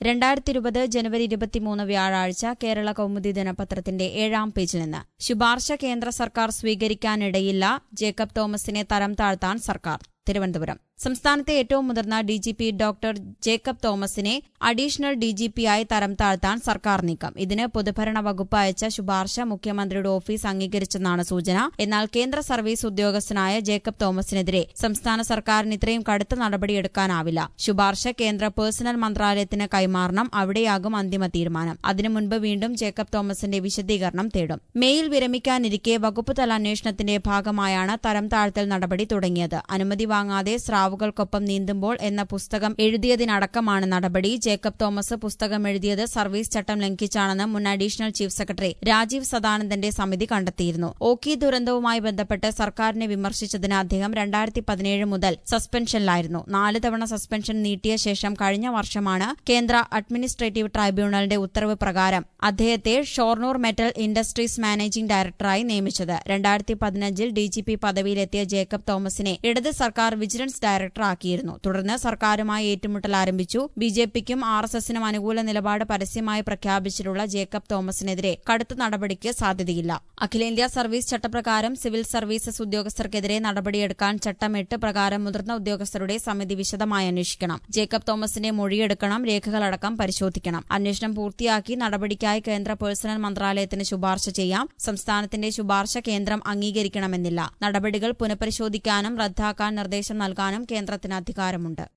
രണ്ടായിരത്തി ഇരുപത് ജനുവരി ഇരുപത്തിമൂന്ന് വ്യാഴാഴ്ച കേരള കൗമുദി ദിനപത്രത്തിന്റെ ഏഴാം പേജിൽ നിന്ന് ശുപാർശ കേന്ദ്ര സർക്കാർ സ്വീകരിക്കാനിടയില്ല ജേക്കബ് തോമസിനെ തരം താഴ്ത്താൻ സർക്കാർ തിരുവനന്തപുരം സംസ്ഥാനത്തെ ഏറ്റവും മുതിർന്ന D G P doctor Jacob തോമസിനെ അഡീഷണൽ ഡി ജി പിയായി തരം താഴ്ത്താൻ സർക്കാർ നീക്കം ഇതിന് പൊതുഭരണ വകുപ്പ് അയച്ച ശുപാർശ മുഖ്യമന്ത്രിയുടെ ഓഫീസ് അംഗീകരിച്ചെന്നാണ് സൂചന എന്നാൽ കേന്ദ്ര സർവീസ് ഉദ്യോഗസ്ഥനായ ജേക്കബ് തോമസിനെതിരെ സംസ്ഥാന സർക്കാരിന് ഇത്രയും കടുത്ത നടപടിയെടുക്കാനാവില്ല ശുപാർശ കേന്ദ്ര പേഴ്സണൽ മന്ത്രാലയത്തിന് കൈമാറണം അവിടെയാകും അന്തിമ തീരുമാനം അതിനു മുൻപ് വീണ്ടും ജേക്കബ് തോമസിന്റെ വിശദീകരണം തേടും മേയിൽ വിരമിക്കാനിരിക്കെ വകുപ്പ് തല അന്വേഷണത്തിന്റെ ഭാഗമായാണ് തരം താഴ്ത്തൽ നടപടി തുടങ്ങിയത് അനുമതി വാങ്ങാതെ സ്രാവുകൾക്കൊപ്പം നീന്തുമ്പോൾ എന്ന പുസ്തകം എഴുതിയതിനടക്കമാണ് നടപടി ജേക്കബ് തോമസ് പുസ്തകം എഴുതിയത് സർവീസ് ചട്ടം ലംഘിച്ചാണെന്ന് മുൻ അഡീഷണൽ ചീഫ് സെക്രട്ടറി രാജീവ് സദാനന്ദന്റെ സമിതി കണ്ടെത്തിയിരുന്നു ഓക്കി ദുരന്തവുമായി ബന്ധപ്പെട്ട് സർക്കാരിനെ വിമർശിച്ചതിന് അദ്ദേഹം രണ്ടായിരത്തി പതിനേഴ് മുതൽ സസ്പെൻഷനിലായിരുന്നു നാല് തവണ സസ്പെൻഷൻ നീട്ടിയ ശേഷം കഴിഞ്ഞ വർഷമാണ് കേന്ദ്ര അഡ്മിനിസ്ട്രേറ്റീവ് ട്രൈബ്യൂണലിന്റെ ഉത്തരവ് പ്രകാരം അദ്ദേഹത്തെ ഷോർണൂർ മെറ്റൽ ഇൻഡസ്ട്രീസ് മാനേജിംഗ് ഡയറക്ടറായി നിയമിച്ചത് രണ്ടായിരത്തി പതിനഞ്ചിൽ ഡിജിപി പദവിയിലെത്തിയ ജേക്കബ് തോമസിനെ ഇടത് സർക്കാർ വിജിലൻസ് ഡയറക്ടറാക്കിയിരുന്നു തുടർന്ന് സർക്കാരുമായി ഏറ്റുമുട്ടൽ ആരംഭിച്ചു ബി ജെ പിക്കും ആർ എസ് എസിനും അനുകൂല നിലപാട് പരസ്യമായി പ്രഖ്യാപിച്ചിട്ടുള്ള ജേക്കബ് തോമസിനെതിരെ കടുത്ത നടപടിക്ക് സാധ്യതയില്ല അഖിലേന്ത്യാ സർവീസ് ചട്ടപ്രകാരം സിവിൽ സർവീസസ് ഉദ്യോഗസ്ഥർക്കെതിരെ നടപടിയെടുക്കാൻ ചട്ടം എട്ട് പ്രകാരം മുതിർന്ന ഉദ്യോഗസ്ഥരുടെ സമിതി വിശദമായി അന്വേഷിക്കണം ജേക്കബ് തോമസിന്റെ മൊഴിയെടുക്കണം രേഖകളടക്കം പരിശോധിക്കണം അന്വേഷണം പൂർത്തിയാക്കി നടപടിക്കായി കേന്ദ്ര പേഴ്സണൽ മന്ത്രാലയത്തിന് ശുപാർശ ചെയ്യാം സംസ്ഥാനത്തിന്റെ ശുപാർശ കേന്ദ്രം അംഗീകരിക്കണമെന്നില്ല നടപടികൾ പുനഃപരിശോധിക്കാനും റദ്ദാക്കാൻ നിർദ്ദേശം നൽകാനും കേന്ദ്രത്തിന് അധികാരമുണ്ട്